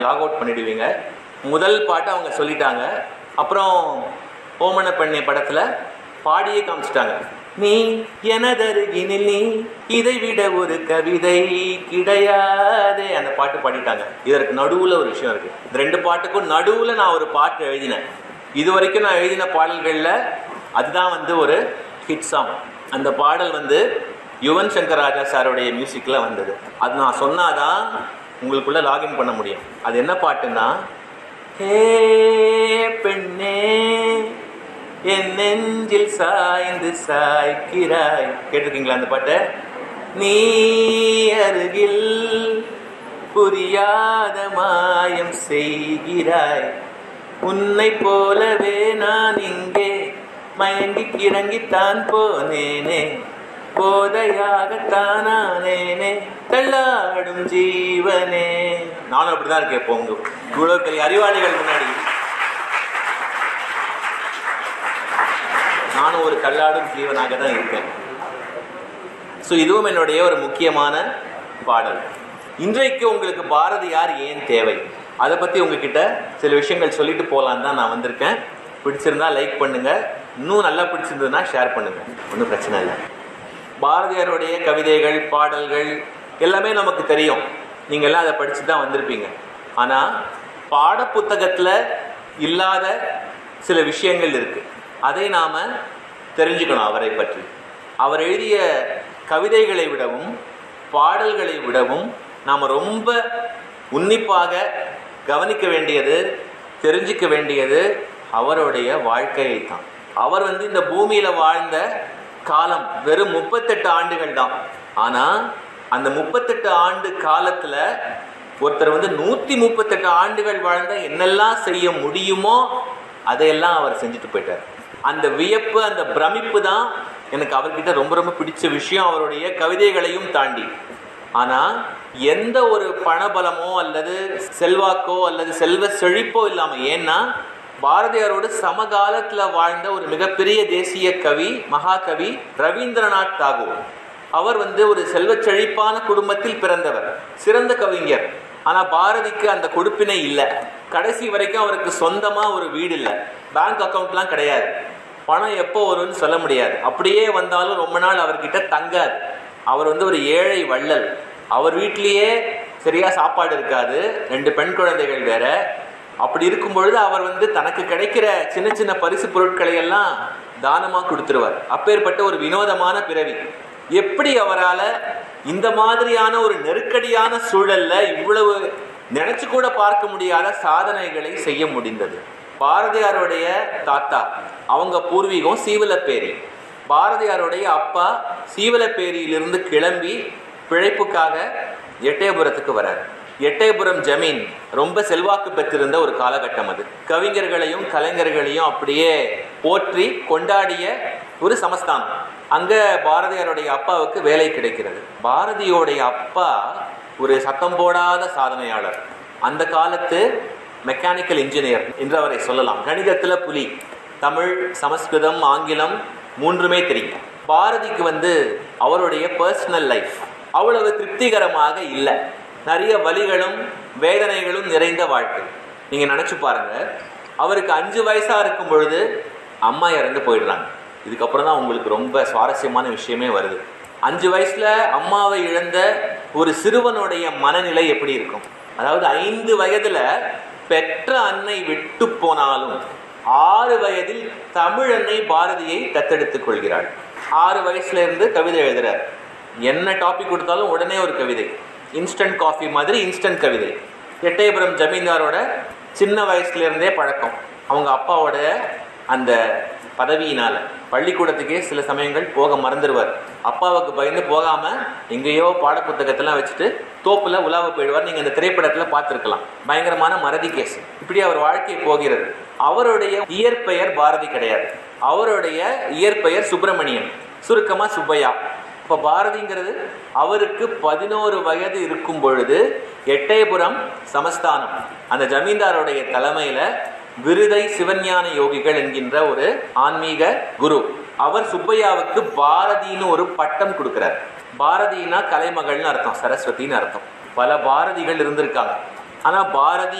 log out பண்ணிடுவீங்க முதல் பாட்டை அவங்க சொல்லிட்டாங்க அப்புறம் ஓமன பெண்ணை படத்தில் பாடியே காமிச்சிட்டாங்க நீ எனதருகினில் நீ இதை விட ஒரு கவிதை கிடையாதே அந்த பாட்டு பாடிட்டாங்க இதற்கு நடுவுல ஒரு விஷயம் இருக்கு இந்த ரெண்டு பாட்டுக்கும் நடுவுல நான் ஒரு பாட்டு எழுதினேன் இது வரைக்கும் நான் எழுதின பாடல்கள்ல அதுதான் வந்து ஒரு ஹிட் சாங் அந்த பாடல் வந்து யுவன் சங்கர் ராஜா சாருடைய மியூசிக்ல வந்தது அது நான் சொன்னாதான் உங்களுக்குள்ள லாகின் பண்ண முடியும் அது என்ன பாட்டுன்னா ஹே பெண்ணே என் நெஞ்சில் சாய்ந்து சாய்க்கிறாய் கேட்டிருக்கீங்களா அந்த பாட்டை நீ அருகில் புரியாத மாயம் செய்கிறாய் உன்னை போலவே நான் இங்கே மயங்கி கிறங்கித்தான் போனேனே போதையாகத்தானேனே தள்ளாடும் ஜீவனே நானும் அப்படிதான் இருக்கேன் இப்போ உங்க இவ்வளவு பெரிய அறிவாளிகள் முன்னாடி நானும் ஒரு தள்ளாடும் ஜீவனாக தான் இருக்கேன் ஸோ இதுவும் என்னுடைய ஒரு முக்கியமான பாடல் இன்றைக்கு உங்களுக்கு பாரதியார் ஏன் தேவை அதை பற்றி உங்ககிட்ட சில விஷயங்கள் சொல்லிட்டு போகலான்னு தான் நான் வந்திருக்கேன் பிடிச்சிருந்தா லைக் பண்ணுங்க இன்னும் நல்லா பிடிச்சிருந்ததுன்னா ஷேர் பண்ணுங்க ஒன்றும் பிரச்சனை இல்லை பாரதியாருடைய கவிதைகள் பாடல்கள் எல்லாமே நமக்கு தெரியும் நீங்க எல்லாம் அதை படிச்சு தான் வந்திருப்பீங்க ஆனால் பாடப்புத்தகத்தில் இல்லாத சில விஷயங்கள் இருக்கு அதை நாம தெரிஞ்சுக்கணும் அவரை பற்றி அவர் எழுதிய கவிதைகளை விடவும் பாடல்களை விடவும் நாம் ரொம்ப உன்னிப்பாக கவனிக்க வேண்டியது தெரிஞ்சுக்க வேண்டியது அவருடைய வாழ்க்கையை தான் அவர் வந்து இந்த பூமியில வாழ்ந்த காலம் வெறும் முப்பத்தெட்டு ஆண்டுகள் தான் ஆனா அந்த முப்பத்தெட்டு ஆண்டு காலத்துல ஒருத்தர் வந்து நூத்தி முப்பத்தெட்டு ஆண்டுகள் வாழ்ந்த என்னெல்லாம் செய்ய முடியுமோ அதையெல்லாம் அவர் செஞ்சுட்டு போயிட்டார் அந்த வியப்பு அந்த பிரமிப்பு தான் எனக்கு அவர்கிட்ட ரொம்ப ரொம்ப பிடிச்ச விஷயம் அவருடைய கவிதைகளையும் தாண்டி ஆனா எந்த ஒரு பணபலமோ அல்லது செல்வாக்கோ அல்லது செல்வ செழிப்போ இல்லாம ஏன்னா பாரதியாரோடு சமகாலத்துல வாழ்ந்த ஒரு மிகப்பெரிய தேசிய கவி மகாகவி ரவீந்திரநாத் தாகூர் அவர் வந்து ஒரு செல்வ செழிப்பான குடும்பத்தில் பிறந்தவர் சிறந்த கவிஞர் ஆனா பாரதிக்கு அந்த கொடுப்பினை இல்லை கடைசி வரைக்கும் அவருக்கு சொந்தமா ஒரு வீடு இல்லை பேங்க் அக்கவுண்ட்லாம் கிடையாது பணம் எப்போ வரும்னு சொல்ல முடியாது அப்படியே வந்தாலும் ரொம்ப நாள் அவர்கிட்ட தங்காது அவர் வந்து ஒரு ஏழை வள்ளல் அவர் வீட்டிலேயே சரியா சாப்பாடு இருக்காது ரெண்டு பெண் குழந்தைகள் வேற அப்படி இருக்கும் பொழுது அவர் வந்து தனக்கு கிடைக்கிற சின்ன சின்ன பரிசு பொருட்களை எல்லாம் தானமா கொடுத்துருவார் அப்பேற்பட்ட ஒரு வினோதமான பிறவி எப்படி அவரால் இந்த மாதிரியான ஒரு நெருக்கடியான சூழல்ல இவ்வளவு நினைச்சு கூட பார்க்க முடியாத சாதனைகளை செய்ய முடிந்தது பாரதியாருடைய தாத்தா அவங்க பூர்வீகம் சீவலப்பேரி பாரதியாருடைய அப்பா சீவலப்பேரியிலிருந்து கிளம்பி பிழைப்புக்காக எட்டயபுரத்துக்கு வரார் எட்டயபுரம் ஜமீன் ரொம்ப செல்வாக்கு பெற்றிருந்த ஒரு காலகட்டம் அது கவிஞர்களையும் கலைஞர்களையும் அப்படியே போற்றி கொண்டாடிய ஒரு சமஸ்தானம் அங்க பாரதியாருடைய அப்பாவுக்கு வேலை கிடைக்கிறது பாரதியோடைய அப்பா ஒரு சத்தம் போடாத சாதனையாளர் அந்த காலத்து மெக்கானிக்கல் இன்ஜினியர் என்று அவரை சொல்லலாம் கணிதத்துல புலி தமிழ் சமஸ்கிருதம் ஆங்கிலம் மூன்றுமே தெரியும் பாரதிக்கு வந்து அவருடைய பர்சனல் லைஃப் அவ்வளவு திருப்திகரமாக இல்லை நிறைய வலிகளும் வேதனைகளும் நிறைந்த வாழ்க்கை நீங்க நினைச்சு பாருங்க அவருக்கு அஞ்சு வயசா இருக்கும் பொழுது அம்மா இறந்து போயிடுறாங்க இதுக்கப்புறம் தான் உங்களுக்கு ரொம்ப சுவாரஸ்யமான விஷயமே வருது அஞ்சு வயசுல அம்மாவை இழந்த ஒரு சிறுவனுடைய மனநிலை எப்படி இருக்கும் அதாவது ஐந்து வயதுல பெற்ற அன்னை விட்டு போனாலும் ஆறு வயதில் தமிழ் அன்னை பாரதியை தத்தெடுத்துக் கொள்கிறாள் ஆறு வயசுல இருந்து கவிதை எழுதுறார் என்ன டாபிக் கொடுத்தாலும் உடனே ஒரு கவிதை இன்ஸ்டன்ட் காஃபி மாதிரி இன்ஸ்டன்ட் கவிதை எட்டயபுரம் ஜமீன்தாரோட சின்ன வயசுல இருந்தே பழக்கம் அவங்க அப்பாவோட அந்த பதவியினால பள்ளிக்கூடத்துக்கே சில சமயங்கள் போக மறந்துடுவார் அப்பாவுக்கு பயந்து போகாம எங்கேயோ பாடப்புத்தகத்தெல்லாம் வச்சுட்டு தோப்புல உலாவ போயிடுவார் நீங்க இந்த திரைப்படத்துல பார்த்துருக்கலாம் பயங்கரமான மறதி கேஸ் இப்படி அவர் வாழ்க்கை போகிறது அவருடைய இயற்பெயர் பாரதி கிடையாது அவருடைய இயற்பெயர் சுப்பிரமணியன் சுருக்கமா சுப்பையா இப்ப பாரதிங்கிறது அவருக்கு பதினோரு வயது இருக்கும் பொழுது எட்டயபுரம் சமஸ்தானம் அந்த ஜமீன்தாருடைய தலைமையில விருதை சிவஞான யோகிகள் என்கின்ற ஒரு ஆன்மீக குரு அவர் சுப்பையாவுக்கு பாரதின்னு ஒரு பட்டம் கொடுக்கிறார் பாரதினா கலைமகள்னு அர்த்தம் சரஸ்வதினு அர்த்தம் பல பாரதிகள் இருந்திருக்காங்க ஆனால் பாரதி